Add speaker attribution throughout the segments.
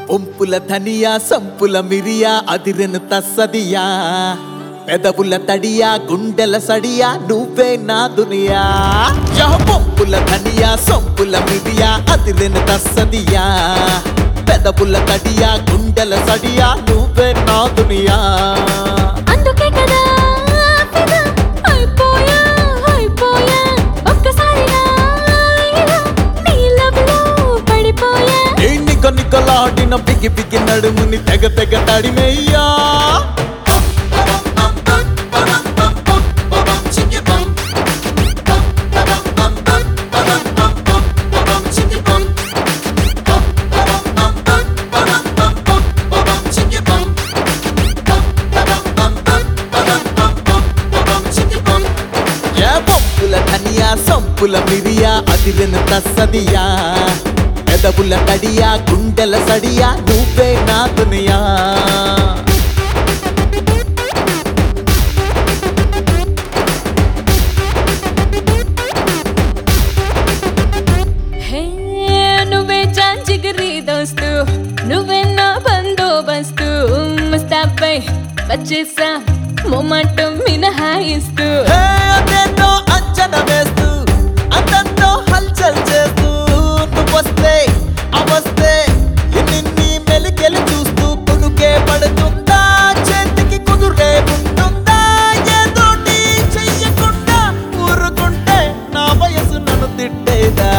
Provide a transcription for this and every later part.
Speaker 1: ఒంపుల ధనియా సంపుల మిరియా అదిరెను తస్సదియా పెదవుల తడియా గుండెల సడియా నువ్వే నా దునియా యహ పొంపుల ధనియా సొంపుల మిరియా అదిరెను తస్సదియా పెదవుల తడియా గుండెల సడియా నువ్వే నా దునియా
Speaker 2: అందుకే కదా ఫిదా అయిపోయా అయిపోయా ఒక్కసారిగా ఇలా నీ లవ్లో పడిపోయా
Speaker 1: ఏ నిక నికలాడిన పిగి పిగి నడుముని తెగ తెగ తడిమేయ్యా ఏ పంపుల ధనియా సంపుల మిరియా అదిరెను తస్సదియా పెదవుల తడియా గుండెల సడియా నువ్వే నా దునియా
Speaker 2: హే నువ్వే జాన్ జిగరి దోస్తు నువ్వే నా బందోబస్తు ముస్తాబై వచ్చేసా మొమాటం మినహాయిస్తూ
Speaker 1: ఏ అదేంటో అంచనా వేస్తూ అందంతో హల్చల్ చేస్తూ నువ్వొస్తే అవస్తే నిన్ని మెలికెలు చూస్తూ కునుకే పడుతుందా చేతికి కుదురే ఉంటుందా ఏదోటి చెయ్యకుండా ఊరుకుంటే నా వయసు నన్ను తిట్టేదా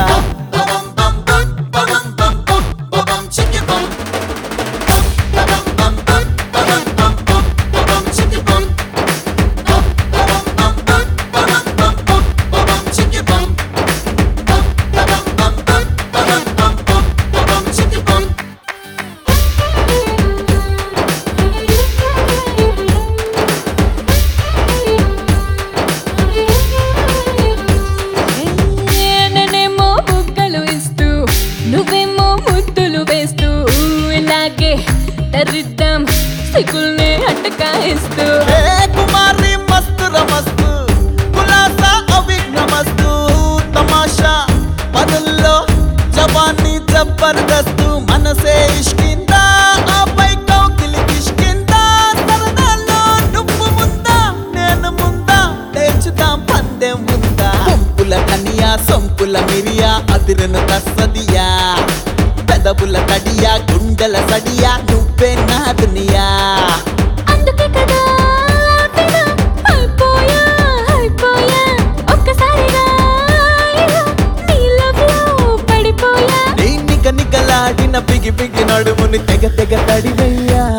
Speaker 2: హే, నేనేమో బుగ్గలు ఇస్తూ నువ్వేమో ముద్దులు వేస్తూ ఇలాగే తరిద్దాం సిగ్గుల్ని అట్టకాయిస్తూ
Speaker 1: ఏ కుమారి మస్తు రమస్తు కులాసా అవిఘ్నమస్తు తమాషా పనుల్లో జవాన్ని జబర్దస్తు మనసే ఇష్కిందా ఆపై కౌకిలి కిష్కిందా సరదాలో నువ్వు ముందా నేను ముందా తేల్చుదాం పందెం ఉందా పంపుల కనియా సొంపుల మిరియా అదిరిన తస్సదియా పెదవుల తడియా గుండెల సడియా నువ్వే నా దునియా
Speaker 2: అందుకే కదా ఫిదా అయిపోయా అయిపోయా ఒక్కసారిగా ఇలా నీ లవ్లో పడిపోయా
Speaker 1: నిక నికలాడిన పిగి పిగి నడుముని తెగ తెగ తడివయ్యా